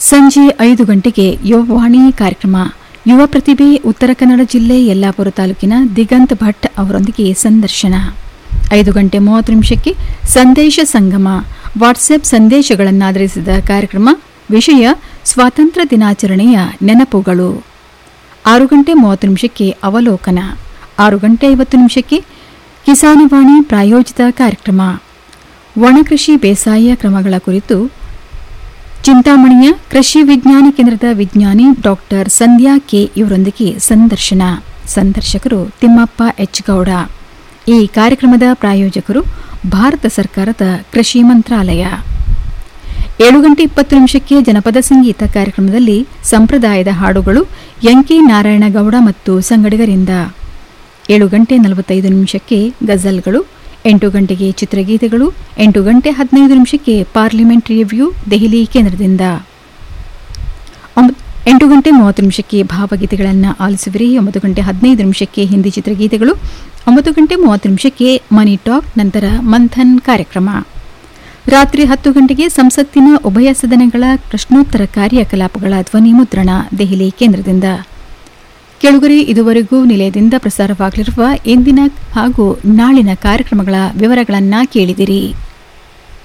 ಸಂಜೆ ಐದು ಗಂಟೆಗೆ ಯುವವಾಣಿ ಕಾರ್ಯಕ್ರಮ ಯುವ ಪ್ರತಿಭೆ ಉತ್ತರ ಕನ್ನಡ ಜಿಲ್ಲೆ ಯಲ್ಲಾಪುರ ತಾಲೂಕಿನ ದಿಗಂತ್ ಭಟ್ ಅವರೊಂದಿಗೆ ಸಂದರ್ಶನ ಐದು ಗಂಟೆ ಮೂವತ್ತು ನಿಮಿಷಕ್ಕೆ ಸಂದೇಶ ಸಂಗಮ ವಾಟ್ಸ್ಆಪ್ ಸಂದೇಶಗಳನ್ನಾಧರಿಸಿದ ಕಾರ್ಯಕ್ರಮ ವಿಷಯ ಸ್ವಾತಂತ್ರ್ಯ ದಿನಾಚರಣೆಯ ನೆನಪುಗಳು ಆರು ಗಂಟೆ ಮೂವತ್ತು ನಿಮಿಷಕ್ಕೆ ಅವಲೋಕನ ಆರು ಗಂಟೆ ಐವತ್ತು ನಿಮಿಷಕ್ಕೆ ಕಿಸಾನವಾಣಿ ಪ್ರಾಯೋಜಿತ ಕಾರ್ಯಕ್ರಮ ಒಣಕೃಷಿ ಬೇಸಾಯ ಕ್ರಮಗಳ ಕುರಿತು ಚಿಂತಾಮಣಿಯ ಕೃಷಿ ವಿಜ್ಞಾನ ಕೇಂದ್ರದ ವಿಜ್ಞಾನಿ ಡಾಕ್ಟರ್ ಸಂಧ್ಯಾ ಕೆ ಇವರೊಂದಿಗೆ ಸಂದರ್ಶನ ಸಂದರ್ಶಕರು ತಿಮ್ಮಪ್ಪ ಎಚ್ ಗೌಡ ಈ ಕಾರ್ಯಕ್ರಮದ ಪ್ರಾಯೋಜಕರು ಭಾರತ ಸರ್ಕಾರದ ಕೃಷಿ ಮಂತ್ರಾಲಯ ಏಳು ಗಂಟೆ ಇಪ್ಪತ್ತು ನಿಮಿಷಕ್ಕೆ ಜನಪದ ಸಂಗೀತ ಕಾರ್ಯಕ್ರಮದಲ್ಲಿ ಸಂಪ್ರದಾಯದ ಹಾಡುಗಳು ಎಂಕೆ ನಾರಾಯಣಗೌಡ ಮತ್ತು ಸಂಗಡಿಗರಿಂದ ಏಳು ಗಂಟೆ ನಲವತ್ತೈದು ನಿಮಿಷಕ್ಕೆ ಗಜಲ್ಗಳು ಎಂಟು ಗಂಟೆಗೆ ಚಿತ್ರಗೀತೆಗಳು ಎಂಟು ಗಂಟೆ ಹದಿನೈದು ನಿಮಿಷಕ್ಕೆ ಪಾರ್ಲಿಮೆಂಟ್ ರಿವ್ಯೂ ದೆಹಲಿ ಕೇಂದ್ರದಿಂದ ಒಂಬತ್- ಎಂಟು ಗಂಟೆ ಮೂವತ್ತು ನಿಮಿಷಕ್ಕೆ ಭಾವಗೀತೆಗಳನ್ನು ಆಲಿಸುವಿರಿ ಒಂಬತ್ತು ಗಂಟೆ ಹದಿನೈದು ನಿಮಿಷಕ್ಕೆ ಹಿಂದಿ ಚಿತ್ರಗೀತೆಗಳು ಒಂಬತ್ತು ಗಂಟೆ ಮೂವತ್ತು ನಿಮಿಷಕ್ಕೆ ಮನಿ ಟಾಕ್ ನಂತರ ಮಂಥನ್ ಕಾರ್ಯಕ್ರಮ ರಾತ್ರಿ ಹತ್ತು ಗಂಟೆಗೆ ಸಂಸತ್ತಿನ ಉಭಯ ಸದನಗಳ ಪ್ರಶ್ನೋತ್ತರ ಕಾರ್ಯಕಲಾಪಗಳ ಧ್ವನಿ ಮುದ್ರಣ ದೆಹಲಿ ಕೇಂದ್ರದಿಂದ ಕೆಳಗರೆ ಇದುವರೆಗೂ ನಿಲಯದಿಂದ ಪ್ರಸಾರವಾಗಲಿರುವ ಇಂದಿನ ಹಾಗೂ ನಾಳಿನ ಕಾರ್ಯಕ್ರಮಗಳ ವಿವರಗಳನ್ನು ಕೇಳಿದಿರಿ